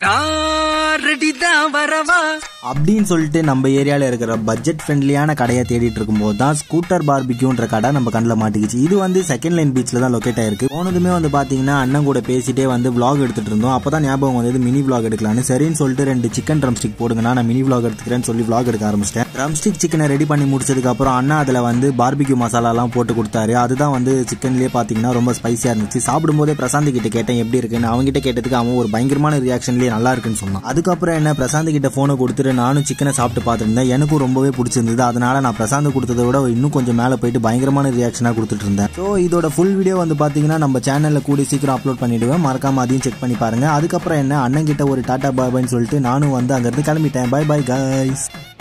ready தான் வரவா அப்படின்னு சொல்லிட்டு நம்ம ஏரியாவில் இருக்கிற பட்ஜெட் ஃப்ரெண்ட்லியான கடையை தேடிட்டு இருக்கும்போது தான் ஸ்கூட்டர் பார்பிக்யூன்ற கடை நம்ம கண்ணில் மாட்டிக்கிச்சு இது வந்து செகண்ட் லைன் பீச்சில் தான் லொக்கேட் ஆயிருக்கு போனதுமே வந்து பார்த்தீங்கன்னா அண்ணன் கூட பேசிட்டே வந்து vlog எடுத்துட்டு இருந்தோம் அப்போ தான் ஞாபகம் வந்தது மினி vlog எடுக்கலாம்னு சரின்னு சொல்லிட்டு ரெண்டு சிக்கன் ட்ரம் ஸ்டிக் போடுங்கண்ணா நான் மினி vlog எடுத்துக்கிறேன்னு சொல்லி vlog எடுக்க ஆரம்பிச்சிட்டேன் ட்ரம் ஸ்டிக் சிக்கனை ரெடி பண்ணி முடிச்சதுக்கு அப்புறம் அண்ணா அதில் வந்து பார்பிக்யூ மசாலாலாம் போட்டு கொடுத்தாரு அதுதான் வந்து சிக்கன்லேயே பார்த்தீங்கன்னா ரொம்ப ஸ்பைசியாக இருந்துச்சு சாப்பிடும்போதே பிரசாந்த் கிட்ட கேட்டேன் எப்படி இருக்குன்னு அவங்ககிட்ட கேட்டதுக்கு அவன் ஒரு பயங்கரமான ரியாக்ஷன்லேயே நல்லா இருக்குன்னு சொன்னான் அதுக்கப்புறம் என்ன பிரசாந்த் கிட்ட ஃபோனை கொடுத்துட்டு நானும் சிக்கனை சாப்பிட்டு பார்த்துருந்தேன் எனக்கும் ரொம்பவே பிடிச்சிருந்தது அதனால நான் பிரசாந்த் கொடுத்ததை விட இன்னும் கொஞ்சம் மேலே போயிட்டு பயங்கரமான ரியாக்ஷனாக கொடுத்துட்டு இருந்தேன் ஸோ இதோட ஃபுல் வீடியோ வந்து பார்த்தீங்கன்னா நம்ம சேனலில் கூடி சீக்கிரம் அப்லோட் பண்ணிடுவேன் மறக்காம அதையும் செக் பண்ணி பாருங்க அதுக்கப்புறம் என்ன அண்ணன் கிட்ட ஒரு டாடா பாய் பாய்னு சொல்லிட்டு நானும் வந்து அங்கேருந்து கிளம்பிட்டேன் பை பை guys